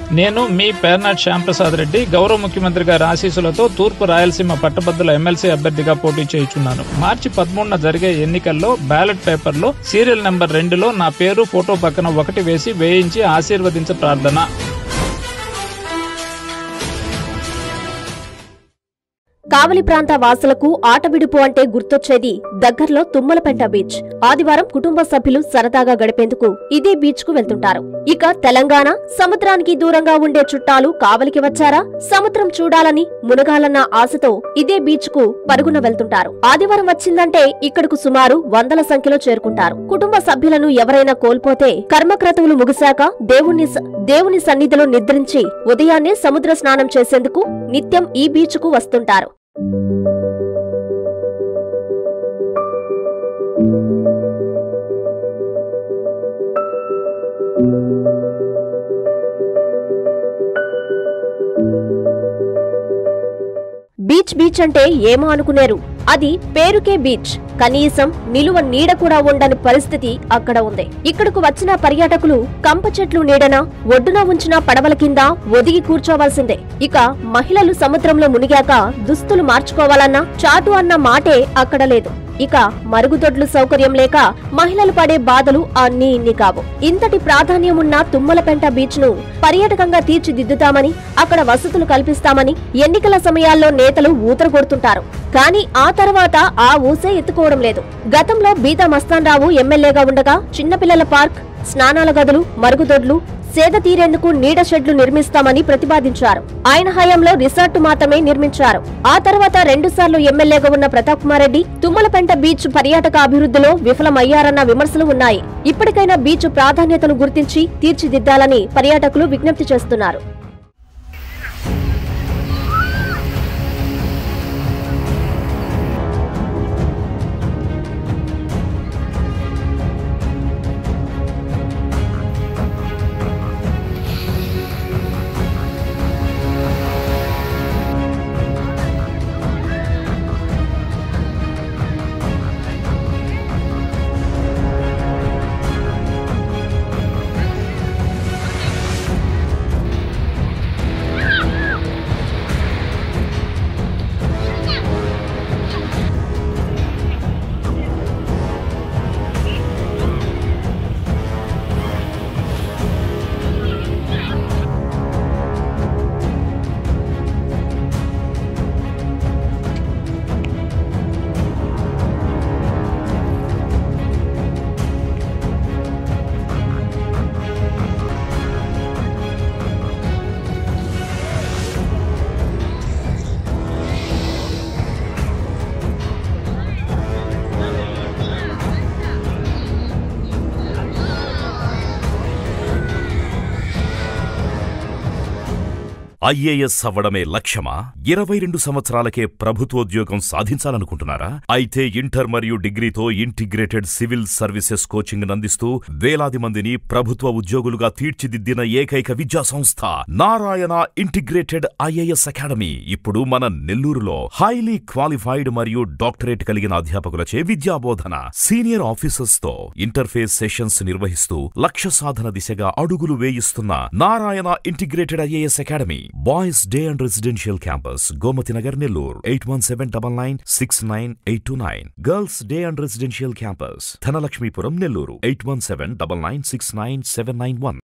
నేను మీ పేర్నాట్ శ్యాంప్రసాద్ రెడ్డి గౌరవ ముఖ్యమంత్రి గారి ఆశీస్సులతో తూర్పు రాయలసీమ పట్టభద్రుల ఎమ్మెల్సీ అభ్యర్థిగా పోటీ చేయుచున్నాను మార్చి పదమూడున జరిగే ఎన్నికల్లో బ్యాలెట్ పేపర్లో సీరియల్ నెంబర్ రెండులో నా పేరు ఫోటో పక్కన ఒకటి వేసి వేయించి ఆశీర్వదించ ప్రార్థన కావలి ప్రాంత వాసులకు ఆట విడుపు అంటే గుర్తొచ్చేది దగ్గర్లో తుమ్మలపెంట బీచ్ ఆదివారం కుటుంబ సభ్యులు సరదాగా గడిపేందుకు ఇదే బీచ్ కు వెళ్తుంటారు ఇక తెలంగాణ సముద్రానికి దూరంగా ఉండే చుట్టాలు కావలికి వచ్చారా సముద్రం చూడాలని మునగాలన్న ఆశతో ఇదే బీచ్ కు పరుగున వెళ్తుంటారు ఆదివారం వచ్చిందంటే ఇక్కడకు సుమారు వందల సంఖ్యలో చేరుకుంటారు కుటుంబ సభ్యులను ఎవరైనా కోల్పోతే కర్మక్రతువులు ముగిశాక దేవుణ్ణి స- దేవుని సన్నిధిలో నిద్రించి ఉదయాన్నే సముద్ర స్నానం చేసేందుకు నిత్యం ఈ బీచ్ కు వస్తుంటారు బీచ్ బీచ్ అంటే ఏమో అనుకునేరు అది పేరుకే బీచ్ కనీసం నిలువ నీడ కూడా ఉండని పరిస్థితి అక్కడ ఉంది ఇక్కడకు వచ్చిన పర్యాటకులు కంప చెట్లు నీడన ఒడ్డున ఉంచిన పడవల కింద ఒదిగి కూర్చోవాల్సిందే ఇక మహిళలు సముద్రంలో మునిగాక దుస్తులు మార్చుకోవాలన్నా చాటు అన్న మాటే అక్కడ లేదు ఇక మరుగుదొడ్లు సౌకర్యం లేక మహిళలు పడే బాధలు అన్నీ ఇన్ని కావు ఇంతటి ప్రాధాన్యం ఉన్న తుమ్మలపెంట బీచ్ ను పర్యాటకంగా తీర్చిదిద్దుతామని అక్కడ వసతులు కల్పిస్తామని ఎన్నికల సమయాల్లో నేతలు ఊతరు కొడుతుంటారు కానీ ఆ తర్వాత ఆ ఊసే ఎత్తుకోవడం లేదు గతంలో బీదా మస్తాన్ రావు ఎమ్మెల్యేగా ఉండగా చిన్నపిల్లల పార్క్ స్నానాల గదులు మరుగుదొడ్లు సేద తీరేందుకు నీడ షెడ్లు నిర్మిస్తామని ప్రతిపాదించారు ఆయన హయాంలో రిసార్ట్ మాత్రమే నిర్మించారు ఆ తర్వాత రెండుసార్లు ఎమ్మెల్యేగా ఉన్న ప్రతాప్ కుమార్ రెడ్డి తుమ్మలపెంట బీచ్ పర్యాటక అభివృద్ధిలో విఫలమయ్యారన్న విమర్శలు ఉన్నాయి ఇప్పటికైనా బీచ్ ప్రాధాన్యతను గుర్తించి తీర్చిదిద్దాలని పర్యాటకులు విజ్ఞప్తి చేస్తున్నారు ఐఏఎస్ అవ్వడమే లక్ష్యమా ఇరవై రెండు సంవత్సరాలకే ప్రభుత్వోద్యోగం సాధించాలనుకుంటున్నారా అయితే ఇంటర్ మరియు డిగ్రీతో ఇంటిగ్రేటెడ్ సివిల్ సర్వీసెస్ కోచింగ్ అందిస్తూ వేలాది మందిని ప్రభుత్వ ఉద్యోగులుగా తీర్చిదిద్దిన ఏకైక విద్యా సంస్థ నారాయణ ఇంటిగ్రేటెడ్ ఐఏఎస్ అకాడమీ ఇప్పుడు మన నెల్లూరులో హైలీ క్వాలిఫైడ్ మరియు డాక్టరేట్ కలిగిన అధ్యాపకులచే విద్యాబోధన సీనియర్ ఆఫీసర్స్ తో ఇంటర్ఫేస్ సెషన్స్ నిర్వహిస్తూ లక్ష్య సాధన దిశగా అడుగులు వేయిస్తున్న Narayana integrated IAS academy boys day and residential campus Gomathi Nagar Nellore eight one seven double nine six nine eight two nine girls day and residential campus Dhanalakshmipuram Nellore eight one seven double nine six nine seven nine one